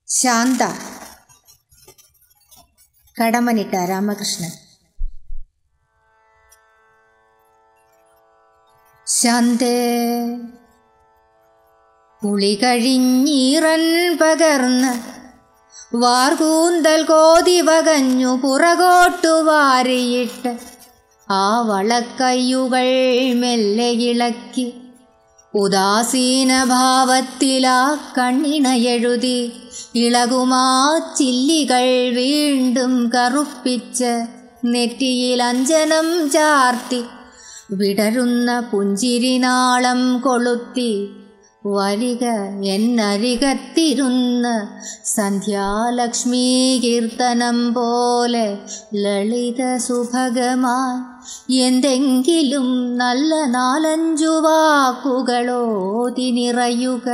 ശാന്ത കടമനിട്ട രാമകൃഷ്ണൻ ശാന്തേ കുളി കഴിഞ്ഞീറൻ പകർന്ന് വാർകൂന്തൽ കോതി വകഞ്ഞു പുറകോട്ടു വാരിയിട്ട് ആ വളക്കയ്യുകൾ മെല്ലെ ഇളക്കി ഉദാസീന ഭാവത്തിലാ കണ്ണിണയെഴുതി ഇളകുമാ ചില്ലികൾ വീണ്ടും കറുപ്പിച്ച് നെറ്റിയിൽ അഞ്ജനം ചാർത്തി വിടരുന്ന പുഞ്ചിരിനാളം കൊളുത്തി വരിക എന്നരികത്തിരുന്ന് സന്ധ്യാലക്ഷ്മി കീർത്തനം പോലെ ലളിത സുഭഗമായി എന്തെങ്കിലും നല്ല നാലഞ്ചു വാക്കുകളോതി നിറയുക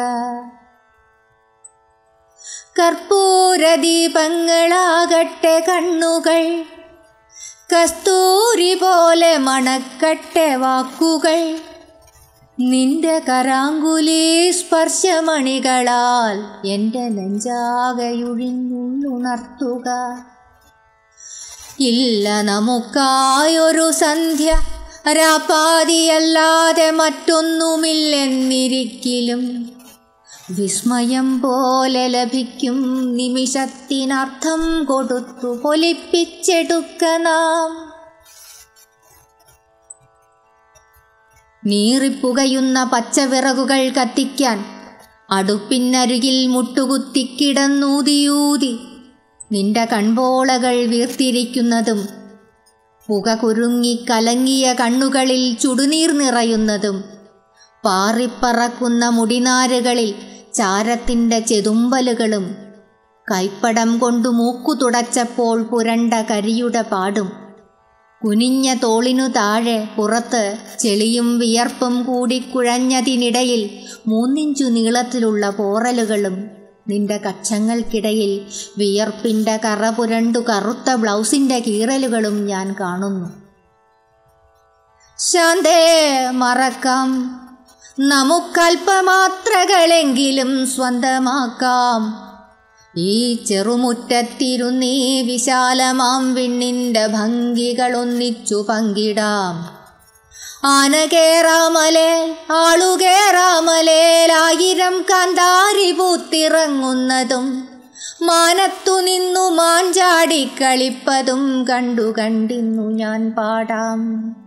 കർപ്പൂരദീപങ്ങളാകട്ടെ കണ്ണുകൾ കസ്തൂരി പോലെ മണക്കട്ടെ വാക്കുകൾ നിന്റെ കരാങ്കുലി സ്പർശമണികളാൽ എൻ്റെ നെഞ്ചാകയുഴിഞ്ഞുണർത്തുക ഇല്ല നമുക്കായൊരു സന്ധ്യ രാപ്പാതിയല്ലാതെ മറ്റൊന്നുമില്ലെന്നിരിക്കിലും വിസ്മയം പോലെ ലഭിക്കും നിമിഷത്തിനർത്ഥം കൊടുത്തു പൊലിപ്പിച്ചെടുക്ക നാം നീറിപ്പുകയുന്ന പച്ചവിറകുകൾ കത്തിക്കാൻ അടുപ്പിനരുകിൽ മുട്ടുകുത്തിക്കിടന്നൂതിയൂതി നിന്റെ കൺപോളകൾ വീർത്തിരിക്കുന്നതും പുക കുരുങ്ങി കലങ്ങിയ കണ്ണുകളിൽ ചുടുനീർ നിറയുന്നതും പാറിപ്പറക്കുന്ന മുടിനാരുകളിൽ ചാരത്തിൻ്റെ ചെതുമ്പലുകളും കൈപ്പടം കൊണ്ടു മൂക്കു തുടച്ചപ്പോൾ പുരണ്ട കരിയുടെ പാടും കുനിഞ്ഞ തോളിനു താഴെ പുറത്ത് ചെളിയും വിയർപ്പും കൂടി കുഴഞ്ഞതിനിടയിൽ മൂന്നിഞ്ചു നീളത്തിലുള്ള പോറലുകളും നിന്റെ കക്ഷങ്ങൾക്കിടയിൽ വിയർപ്പിൻ്റെ കറ പുരണ്ടു കറുത്ത ബ്ലൗസിൻ്റെ കീറലുകളും ഞാൻ കാണുന്നു ശാന്തേ മറക്കാം നമുക്കല്പമാത്രകളെങ്കിലും സ്വന്തമാക്കാം ഈ ചെറുമുറ്റത്തിരുന്നീ വിശാലമാം വിണ്ണിൻ്റെ ഭംഗികളൊന്നിച്ചു പങ്കിടാം ആന കേറാമലേ ആളുകേറാമലേലായിരം കാന്താരി പൂത്തിറങ്ങുന്നതും മാനത്തു നിന്നു മാഞ്ചാടി കളിപ്പതും കണ്ടു കണ്ടിന്നു ഞാൻ പാടാം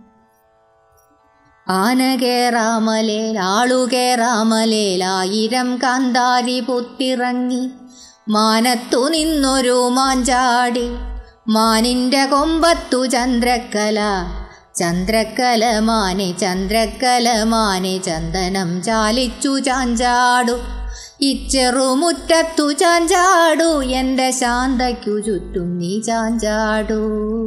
ആന കേറാമലേൽ ആളുകേറാമലേലായിരം കാന്താരി പൂത്തിറങ്ങി മാനത്തു നിന്നൊരു മാഞ്ചാടി മാനിൻ്റെ കൊമ്പത്തു ചന്ദ്രക്കല ചന്ദ്രക്കല മാനെ ചന്ദ്രക്കല മാനെ ചന്ദനം ചാലിച്ചു ചാഞ്ചാടു ഇച്ചെറുമുറ്റത്തു ചാഞ്ചാടു എൻ്റെ ശാന്തയ്ക്കു ചുറ്റും നീ ചാഞ്ചാടു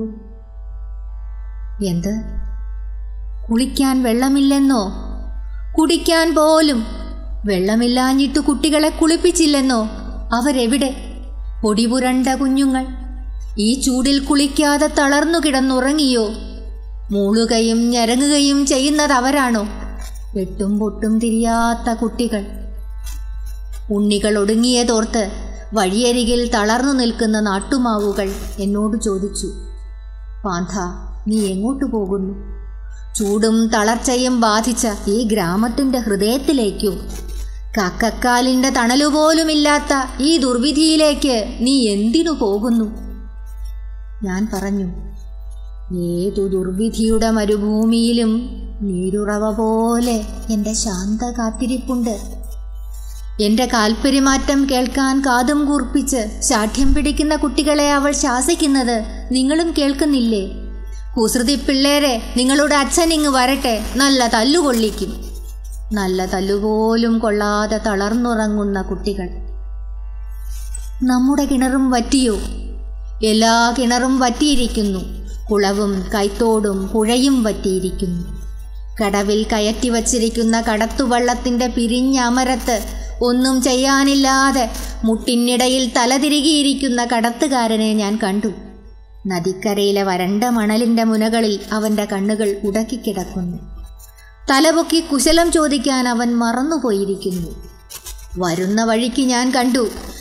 എന്ത് കുളിക്കാൻ വെള്ളമില്ലെന്നോ കുടിക്കാൻ പോലും വെള്ളമില്ലാഞ്ഞിട്ട് കുട്ടികളെ കുളിപ്പിച്ചില്ലെന്നോ അവരെവിടെ പൊടിപുരണ്ട കുഞ്ഞുങ്ങൾ ഈ ചൂടിൽ കുളിക്കാതെ തളർന്നു കിടന്നുറങ്ങിയോ മൂളുകയും ഞരങ്ങുകയും ചെയ്യുന്നത് അവരാണോ വെട്ടും പൊട്ടും തിരിയാത്ത കുട്ടികൾ ഉണ്ണികൾ ഒടുങ്ങിയതോർത്ത് വഴിയരികിൽ തളർന്നു നിൽക്കുന്ന നാട്ടുമാവുകൾ എന്നോട് ചോദിച്ചു പാന്ത നീ എങ്ങോട്ടു പോകുന്നു ചൂടും തളർച്ചയും ബാധിച്ച ഈ ഗ്രാമത്തിൻ്റെ ഹൃദയത്തിലേക്കോ കക്കക്കാലിൻ്റെ തണലുപോലുമില്ലാത്ത ഈ ദുർവിധിയിലേക്ക് നീ എന്തിനു പോകുന്നു ഞാൻ പറഞ്ഞു ഏതു ദുർവിധിയുടെ മരുഭൂമിയിലും നീരുറവ പോലെ എൻ്റെ ശാന്ത കാത്തിരിപ്പുണ്ട് എൻ്റെ കാൽപ്പെരുമാറ്റം കേൾക്കാൻ കാതും കൂർപ്പിച്ച് ശാഠ്യം പിടിക്കുന്ന കുട്ടികളെ അവൾ ശാസിക്കുന്നത് നിങ്ങളും കേൾക്കുന്നില്ലേ കുസൃതി പിള്ളേരെ നിങ്ങളുടെ അച്ഛൻ ഇങ്ങ് വരട്ടെ നല്ല തല്ലുകൊള്ളിക്കും നല്ല തല്ലുപോലും കൊള്ളാതെ തളർന്നുറങ്ങുന്ന കുട്ടികൾ നമ്മുടെ കിണറും വറ്റിയോ എല്ലാ കിണറും വറ്റിയിരിക്കുന്നു കുളവും കൈത്തോടും പുഴയും വറ്റിയിരിക്കുന്നു കടവിൽ കയറ്റി വച്ചിരിക്കുന്ന കടത്തുവള്ളത്തിൻ്റെ പിരിഞ്ഞ അമരത്ത് ഒന്നും ചെയ്യാനില്ലാതെ മുട്ടിനിടയിൽ തലതിരികിയിരിക്കുന്ന കടത്തുകാരനെ ഞാൻ കണ്ടു നദിക്കരയിലെ വരണ്ട മണലിൻ്റെ മുനകളിൽ അവൻ്റെ കണ്ണുകൾ ഉടക്കിക്കിടക്കുന്നു തലപൊക്കി കുശലം ചോദിക്കാൻ അവൻ മറന്നുപോയിരിക്കുന്നു വരുന്ന വഴിക്ക് ഞാൻ കണ്ടു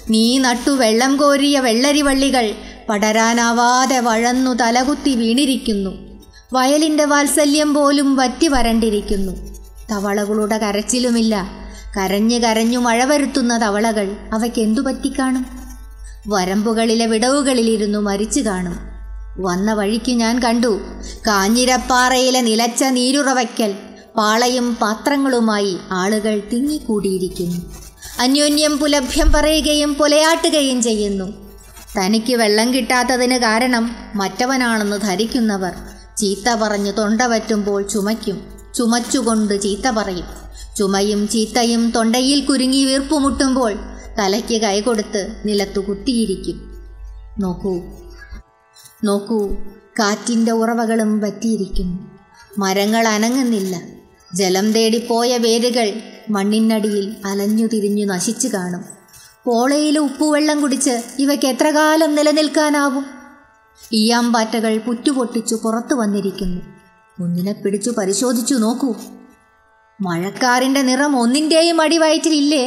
നീ നട്ടു വെള്ളം കോരിയ വെള്ളരിവള്ളികൾ പടരാനാവാതെ വഴന്നു തലകുത്തി വീണിരിക്കുന്നു വയലിൻ്റെ വാത്സല്യം പോലും വറ്റി വരണ്ടിരിക്കുന്നു തവളകളുടെ കരച്ചിലുമില്ല കരഞ്ഞു കരഞ്ഞു മഴ വരുത്തുന്ന തവളകൾ അവയ്ക്കെന്തു പറ്റിക്കാണും വരമ്പുകളിലെ വിടവുകളിലിരുന്നു മരിച്ചു കാണും വന്ന വഴിക്ക് ഞാൻ കണ്ടു കാഞ്ഞിരപ്പാറയിലെ നിലച്ച നീരുറവയ്ക്കൽ പാളയും പാത്രങ്ങളുമായി ആളുകൾ തിങ്ങിക്കൂടിയിരിക്കുന്നു അന്യോന്യം പുലഭ്യം പറയുകയും പുലയാട്ടുകയും ചെയ്യുന്നു തനിക്ക് വെള്ളം കിട്ടാത്തതിന് കാരണം മറ്റവനാണെന്ന് ധരിക്കുന്നവർ ചീത്ത പറഞ്ഞു തൊണ്ട വറ്റുമ്പോൾ ചുമയ്ക്കും ചുമച്ചുകൊണ്ട് ചീത്ത പറയും ചുമയും ചീത്തയും തൊണ്ടയിൽ കുരുങ്ങി വീർപ്പുമുട്ടുമ്പോൾ തലയ്ക്ക് കൈകൊടുത്ത് നിലത്തു കുത്തിയിരിക്കും നോക്കൂ നോക്കൂ കാറ്റിൻ്റെ ഉറവകളും പറ്റിയിരിക്കുന്നു മരങ്ങൾ അനങ്ങുന്നില്ല ജലം തേടിപ്പോയ വേരുകൾ മണ്ണിനടിയിൽ അലഞ്ഞു തിരിഞ്ഞു നശിച്ചു കാണും പോളയിലെ ഉപ്പുവെള്ളം കുടിച്ച് ഇവയ്ക്ക് എത്ര കാലം നിലനിൽക്കാനാവും ഈയാമ്പാറ്റകൾ പുറ്റുപൊട്ടിച്ചു പുറത്തു വന്നിരിക്കുന്നു ഒന്നിനെ പിടിച്ചു പരിശോധിച്ചു നോക്കൂ മഴക്കാറിന്റെ നിറം ഒന്നിൻ്റെയും അടിവയറ്റിലില്ലേ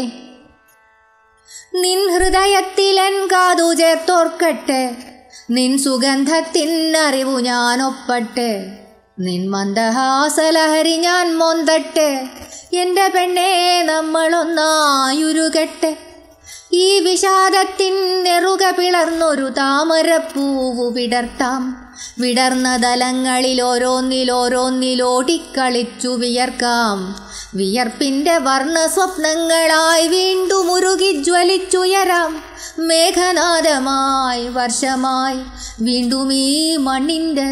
നിൻ ഹൃദയത്തിലൻ കാതു ചേർത്തോർക്കട്ടെ നിൻ സുഗന്ധത്തിനറിവു ഞാൻ ഒപ്പട്ടെ നിൻ മന്ദഹാസലഹരി ഞാൻ മൊന്തട്ടെ എൻ്റെ പെണ്ണെ നമ്മളൊന്നായുരുകട്ടെ ഈ വിഷാദത്തിൻ നെറുക പിളർന്നൊരു താമരപ്പൂവു വിടർത്താം വിടർന്ന തലങ്ങളിൽ ഓരോന്നിലോരോന്നിലോടിക്കളിച്ചു വിയർക്കാം വിയർപ്പിൻ്റെ വർണ്ണ സ്വപ്നങ്ങളായി വീണ്ടും ഉരുകി ജ്വലിച്ചുയരാം മേഘനാദമായി വർഷമായി വീണ്ടും ഈ മണ്ണിൻ്റെ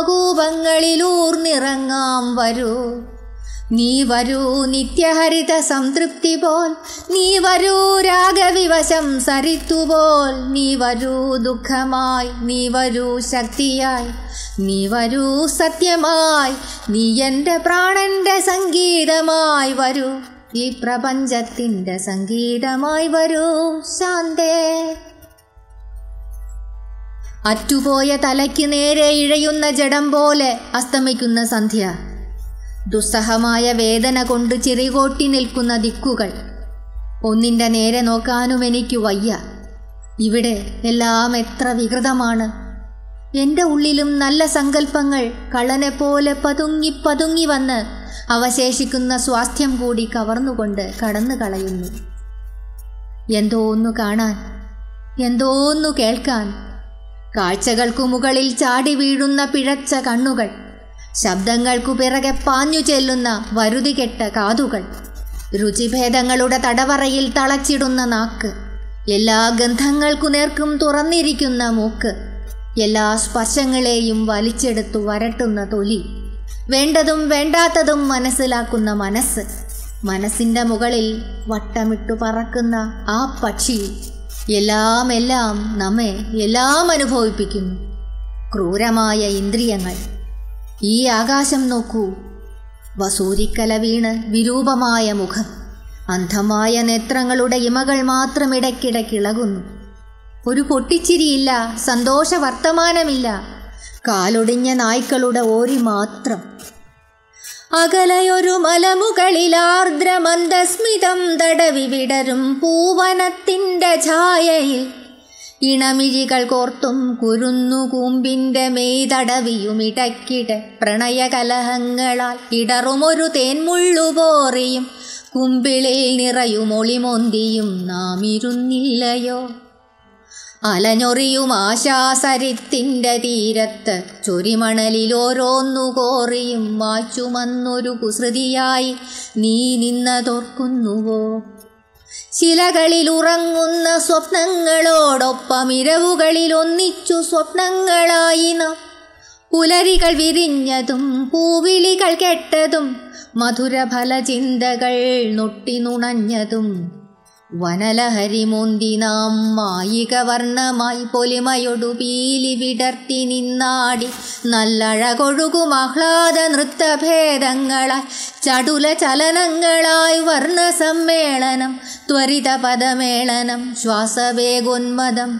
രോമകൂപങ്ങളിലൂർന്നിറങ്ങാം വരൂ നീ വരൂ നിത്യഹരിത സംതൃപ്തി പോൽ നീ വരൂ രാഗവിവശം സരിത്തുപോൽ നീ വരൂ ദുഃഖമായി നീ വരൂ ശക്തിയായി നീ വരൂ സത്യമായി നീ എൻ്റെ പ്രാണന്റെ സംഗീതമായി വരൂ ഈ പ്രപഞ്ചത്തിൻ്റെ സംഗീതമായി വരൂ ശാന്തേ അറ്റുപോയ തലയ്ക്ക് നേരെ ഇഴയുന്ന ജഡം പോലെ അസ്തമിക്കുന്ന സന്ധ്യ ദുസ്സഹമായ വേദന കൊണ്ട് ചിറികോട്ടി നിൽക്കുന്ന ദിക്കുകൾ ഒന്നിൻ്റെ നേരെ നോക്കാനും എനിക്ക് വയ്യ ഇവിടെ എല്ലാം എത്ര വികൃതമാണ് എൻ്റെ ഉള്ളിലും നല്ല സങ്കല്പങ്ങൾ കള്ളനെ പോലെ പതുങ്ങി പതുങ്ങി വന്ന് അവശേഷിക്കുന്ന സ്വാസ്ഥ്യം കൂടി കവർന്നുകൊണ്ട് കടന്നു കളയുന്നു എന്തോ ഒന്ന് കാണാൻ എന്തോ ഒന്ന് കേൾക്കാൻ കാഴ്ചകൾക്കു മുകളിൽ ചാടി വീഴുന്ന പിഴച്ച കണ്ണുകൾ ശബ്ദങ്ങൾക്കു പിറകെ പാഞ്ഞു ചെല്ലുന്ന വരുതികെട്ട കാതുകൾ രുചിഭേദങ്ങളുടെ തടവറയിൽ തളച്ചിടുന്ന നാക്ക് എല്ലാ ഗന്ധങ്ങൾക്കു നേർക്കും തുറന്നിരിക്കുന്ന മൂക്ക് എല്ലാ സ്പർശങ്ങളെയും വലിച്ചെടുത്തു വരട്ടുന്ന തൊലി വേണ്ടതും വേണ്ടാത്തതും മനസ്സിലാക്കുന്ന മനസ്സ് മനസ്സിൻ്റെ മുകളിൽ വട്ടമിട്ടു പറക്കുന്ന ആ പക്ഷി എല്ലാം എല്ലാം നമ്മെ എല്ലാം അനുഭവിപ്പിക്കുന്നു ക്രൂരമായ ഇന്ദ്രിയങ്ങൾ ഈ ആകാശം നോക്കൂ വസൂരിക്കല വീണ് വിരൂപമായ മുഖം അന്ധമായ നേത്രങ്ങളുടെ ഇമകൾ മാത്രം ഇടയ്ക്കിടയ്ക്കിളകുന്നു ഒരു പൊട്ടിച്ചിരിയില്ല സന്തോഷ വർത്തമാനമില്ല കാലൊടിഞ്ഞ നായ്ക്കളുടെ ഓരി മാത്രം അകലയൊരു മലമുകളിൽ ആർദ്രമന്ദസ്മിതം തടവി വിടരും പൂവനത്തിൻ്റെ ഛായയിൽ ഇണമിഴികൾ കോർത്തും കുരുന്നു കൂമ്പിൻ്റെ മെയ്തടവിയും ഇടയ്ക്കിടെ പ്രണയകലഹങ്ങളാൽ ഇടറുമൊരു തേൻമുള്ളുപോറിയും കുമ്പിളിൽ നിറയും ഒളിമൊന്തിയും നാം ഇരുന്നില്ലയോ അലഞ്ഞൊറിയും ആശാസരിത്തിൻ്റെ തീരത്ത് ചൊരിമണലിൽ ഓരോന്നു കോറിയും മാച്ചുമന്നൊരു കുസൃതിയായി നീ നിന്നതോർക്കുന്നുവോ ശിലകളിൽ ഉറങ്ങുന്ന സ്വപ്നങ്ങളോടൊപ്പം ഇരവുകളിൽ ഒന്നിച്ചു സ്വപ്നങ്ങളായി നാം പുലരികൾ വിരിഞ്ഞതും പൂവിളികൾ കെട്ടതും മധുരഫല ചിന്തകൾ നൊട്ടി നുണഞ്ഞതും വനലഹരി മോന്തി നാം മായിക വർണ്ണമായി പൊലിമയൊടു പീലി വിടർത്തി നിന്നാടി നല്ലഴകൊഴുകും ആഹ്ലാദ നൃത്തഭേദങ്ങളായി ചടുല ചലനങ്ങളായി വർണ്ണ സമ്മേളനം ത്വരിത പദമേളനം ശ്വാസവേഗോന്മദം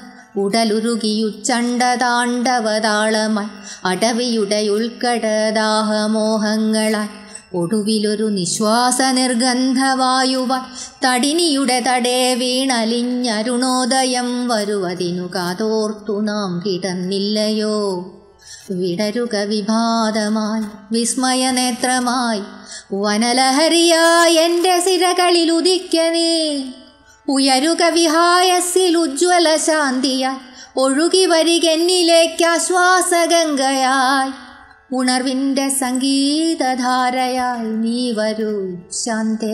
ഉടലുരുകിയുച്ചണ്ട താണ്ഡവതാളമായി അടവിയുടെ ഉൾക്കടദാഹമോഹങ്ങളായി ഒടുവിലൊരു നിശ്വാസ നിർഗന്ധവായുവ തടിനിയുടെ തടേ വീണലിഞ്ഞരുണോദയം വരുവതിനു കാതോർത്തു നാം കിടന്നില്ലയോ വിടരുക വിഭാതമായി വിസ്മയനേത്രമായി വനലഹരിയായി എൻ്റെ സിരകളിൽ ഉദിക്കനേ ഉയരുക വിഹായസിൽ ഉജ്ജ്വല ശാന്തിയായി ഒഴുകി വരികെന്നിലേക്ക് ആശ്വാസഗംഗയായി ഉണർവിൻ്റെ സംഗീതധാരയായി നീ വരൂ ശാന്തേ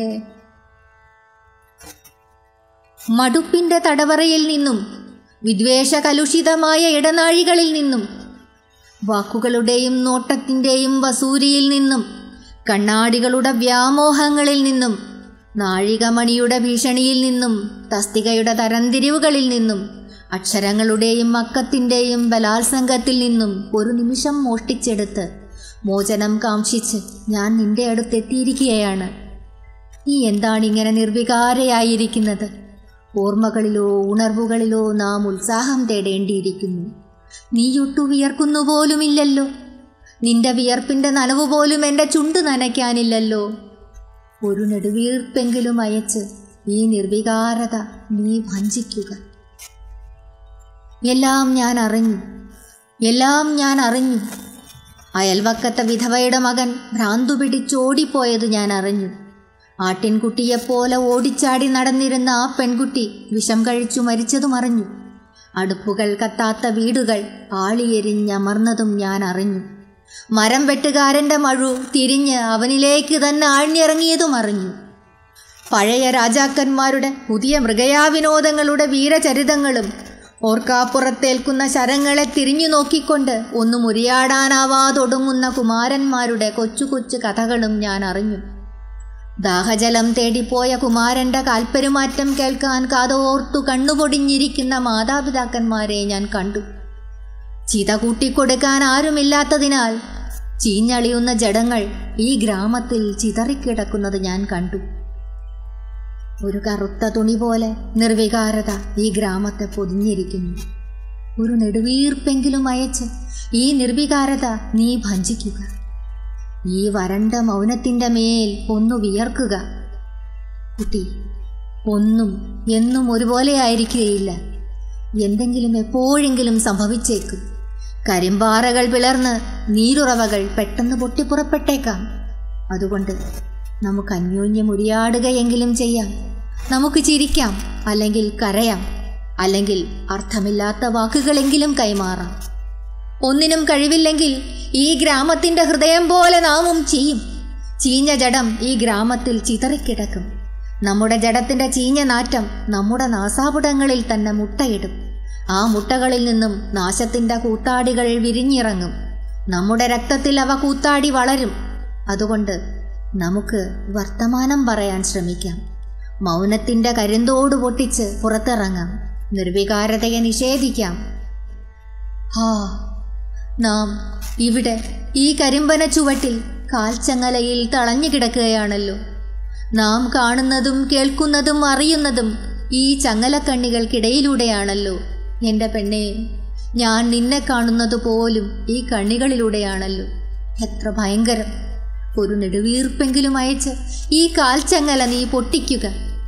മടുപ്പിൻ്റെ തടവറയിൽ നിന്നും വിദ്വേഷ കലുഷിതമായ ഇടനാഴികളിൽ നിന്നും വാക്കുകളുടെയും നോട്ടത്തിൻ്റെയും വസൂരിയിൽ നിന്നും കണ്ണാടികളുടെ വ്യാമോഹങ്ങളിൽ നിന്നും നാഴികമണിയുടെ ഭീഷണിയിൽ നിന്നും തസ്തികയുടെ തരംതിരിവുകളിൽ നിന്നും അക്ഷരങ്ങളുടെയും മക്കത്തിൻ്റെയും ബലാത്സംഗത്തിൽ നിന്നും ഒരു നിമിഷം മോഷ്ടിച്ചെടുത്ത് മോചനം കാംക്ഷിച്ച് ഞാൻ നിന്റെ അടുത്തെത്തിയിരിക്കുകയാണ് നീ എന്താണ് ഇങ്ങനെ നിർവികാരയായിരിക്കുന്നത് ഓർമ്മകളിലോ ഉണർവുകളിലോ നാം ഉത്സാഹം തേടേണ്ടിയിരിക്കുന്നു നീയൊട്ടു വിയർക്കുന്നു പോലുമില്ലല്ലോ നിന്റെ വിയർപ്പിന്റെ നനവ് പോലും എൻ്റെ ചുണ്ട് നനയ്ക്കാനില്ലല്ലോ ഒരു നെടുവീർപ്പെങ്കിലും അയച്ച് ഈ നിർവികാരത നീ ഭഞ്ചിക്കുക എല്ലാം ഞാൻ അറിഞ്ഞു എല്ലാം ഞാൻ അറിഞ്ഞു അയൽവക്കത്തെ വിധവയുടെ മകൻ ഭ്രാന്തു പിടിച്ചോടിപ്പോയത് ഞാൻ അറിഞ്ഞു ആട്ടിൻകുട്ടിയെപ്പോലെ ഓടിച്ചാടി നടന്നിരുന്ന ആ പെൺകുട്ടി വിഷം കഴിച്ചു മരിച്ചതും അറിഞ്ഞു അടുപ്പുകൾ കത്താത്ത വീടുകൾ ആളിയെരിഞ്ഞമർന്നതും ഞാൻ അറിഞ്ഞു മരം വെട്ടുകാരൻ്റെ മഴു തിരിഞ്ഞ് അവനിലേക്ക് തന്നെ ആഴ്ന്നിറങ്ങിയതും അറിഞ്ഞു പഴയ രാജാക്കന്മാരുടെ പുതിയ മൃഗയാവിനോദങ്ങളുടെ വീരചരിതങ്ങളും ഓർക്കാപ്പുറത്തേൽക്കുന്ന ശരങ്ങളെ തിരിഞ്ഞു നോക്കിക്കൊണ്ട് ഒന്നും ഉരിയാടാനാവാതൊടുങ്ങുന്ന കുമാരന്മാരുടെ കൊച്ചു കൊച്ചു കഥകളും ഞാൻ അറിഞ്ഞു ദാഹജലം തേടിപ്പോയ കുമാരന്റെ കാൽപ്പെരുമാറ്റം കേൾക്കാൻ കാതോർത്തു കണ്ണുപൊടിഞ്ഞിരിക്കുന്ന മാതാപിതാക്കന്മാരെ ഞാൻ കണ്ടു ചിത കൂട്ടിക്കൊടുക്കാൻ ആരുമില്ലാത്തതിനാൽ ചീഞ്ഞളിയുന്ന ജഡങ്ങൾ ഈ ഗ്രാമത്തിൽ ചിതറിക്കിടക്കുന്നത് ഞാൻ കണ്ടു ഒരു കറുത്ത തുണി പോലെ നിർവികാരത ഈ ഗ്രാമത്തെ പൊതിഞ്ഞിരിക്കുന്നു ഒരു നെടുവീർപ്പെങ്കിലും അയച്ച് ഈ നിർവികാരത നീ ഭഞ്ചിക്കുക ഈ വരണ്ട മൗനത്തിൻ്റെ മേൽ ഒന്ന് വിയർക്കുക കുട്ടി ഒന്നും എന്നും ഒരുപോലെ ആയിരിക്കുകയില്ല എന്തെങ്കിലും എപ്പോഴെങ്കിലും സംഭവിച്ചേക്കും കരിമ്പാറകൾ പിളർന്ന് നീരുറവകൾ പെട്ടെന്ന് പൊട്ടിപ്പുറപ്പെട്ടേക്കാം അതുകൊണ്ട് നമുക്ക് അന്യോന്യം ഉരിയാടുകയെങ്കിലും ചെയ്യാം നമുക്ക് ചിരിക്കാം അല്ലെങ്കിൽ കരയാം അല്ലെങ്കിൽ അർത്ഥമില്ലാത്ത വാക്കുകളെങ്കിലും കൈമാറാം ഒന്നിനും കഴിവില്ലെങ്കിൽ ഈ ഗ്രാമത്തിന്റെ ഹൃദയം പോലെ നാമും ചെയ്യും ചീഞ്ഞ ജഡം ഈ ഗ്രാമത്തിൽ ചിതറിക്കിടക്കും നമ്മുടെ ജഡത്തിന്റെ ചീഞ്ഞ നാറ്റം നമ്മുടെ നാസാപുടങ്ങളിൽ തന്നെ മുട്ടയിടും ആ മുട്ടകളിൽ നിന്നും നാശത്തിന്റെ കൂത്താടികൾ വിരിഞ്ഞിറങ്ങും നമ്മുടെ രക്തത്തിൽ അവ കൂത്താടി വളരും അതുകൊണ്ട് നമുക്ക് വർത്തമാനം പറയാൻ ശ്രമിക്കാം മൗനത്തിന്റെ കരിന്തോട് പൊട്ടിച്ച് പുറത്തിറങ്ങാം നിർവികാരതയെ നിഷേധിക്കാം ഹാ നാം ഇവിടെ ഈ കരിമ്പന ചുവട്ടിൽ കാൽച്ചങ്ങലയിൽ തളഞ്ഞു കിടക്കുകയാണല്ലോ നാം കാണുന്നതും കേൾക്കുന്നതും അറിയുന്നതും ഈ ചങ്ങലക്കണ്ണികൾക്കിടയിലൂടെയാണല്ലോ എൻ്റെ പെണ്ണെ ഞാൻ നിന്നെ കാണുന്നത് പോലും ഈ കണ്ണികളിലൂടെയാണല്ലോ എത്ര ഭയങ്കരം ഒരു നെടുവീർപ്പെങ്കിലും അയച്ച് ഈ കാൽച്ചങ്ങല നീ പൊട്ടിക്കുക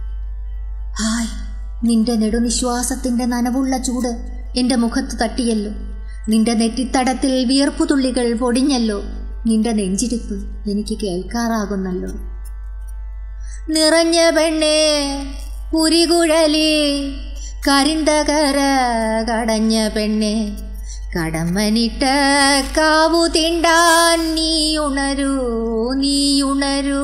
ഹായ് നിന്റെ നെടുനിശ്വാസത്തിന്റെ നനവുള്ള ചൂട് എൻ്റെ മുഖത്ത് തട്ടിയല്ലോ നിന്റെ നെറ്റിത്തടത്തിൽ വിയർപ്പുതുള്ളികൾ പൊടിഞ്ഞല്ലോ നിന്റെ നെഞ്ചിടിപ്പ് എനിക്ക് കേൾക്കാറാകുന്നല്ലോ നിറഞ്ഞ പെണ്ണേ പുരികുഴലി കരിന്തകര കടഞ്ഞ പെണ്ണെ കടമ്മനിട്ട കാവു തിണ്ടാൻ നീ ഉണരൂ നീ ഉണരൂ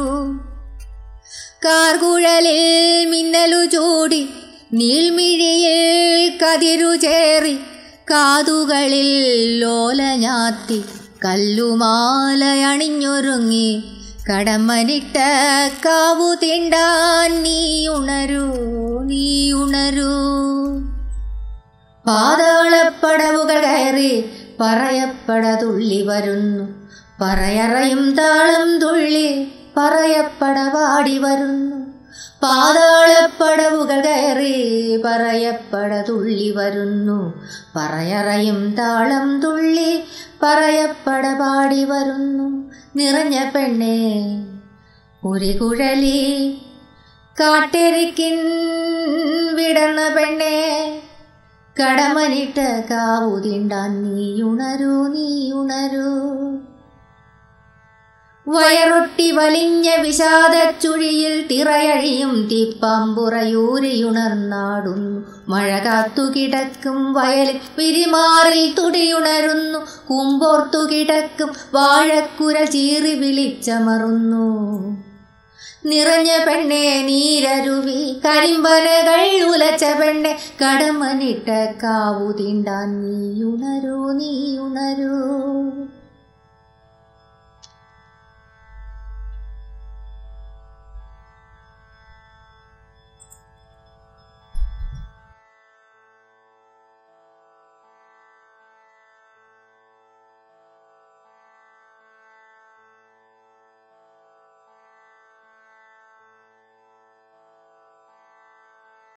കാർകുഴലിൽ മിന്നലു ചൂടി നീൾമിഴിയിൽ കതിരു ചേറി കാതുകളിൽ ലോലഞ്ഞാത്തി കല്ലുമാലയണിഞ്ഞൊരുങ്ങി കടമ്മനിട്ട കാവു തിണ്ടാൻ നീ ഉണരൂ നീ ഉണരൂ പാതാളപ്പടവുകൾ കയറി പറയപ്പട തുള്ളി വരുന്നു പറയറയും താളം തുള്ളി പറയപ്പട പാടി വരുന്നു പാതാളപ്പടവുകൾ കയറി പറയപ്പട തുള്ളി വരുന്നു പറയറയും താളം തുള്ളി പറയപ്പട പാടി വരുന്നു നിറഞ്ഞ പെണ്ണേ ഒരു കുഴലി കാട്ടെരിക്കിൻ വിടർന്ന പെണ്ണേ കടമനിട്ട് കാവുതിണ്ടാൻ നീയുണരൂ നീയുണരൂ വയറൊട്ടി വലിഞ്ഞ വിഷാദച്ചുഴിയിൽ തിറയഴിയും തിപ്പമ്പുറയൂരിയുണർന്നാടുന്നു മഴ കാത്തു കിടക്കും വയലിൽ പിരിമാറിൽ തുടിയുണരുന്നു കുമ്പോർത്തു കിടക്കും വാഴക്കുര ചീറി വിളിച്ചമറുന്നു നിറഞ്ഞ പെണ്ണെ നീരരുവി കരിമ്പനകൾ ഉലച്ച പെണ്ണെ കടമനിട്ട കാവു തീണ്ടാൻ നീയുണരൂ നീയുണരൂ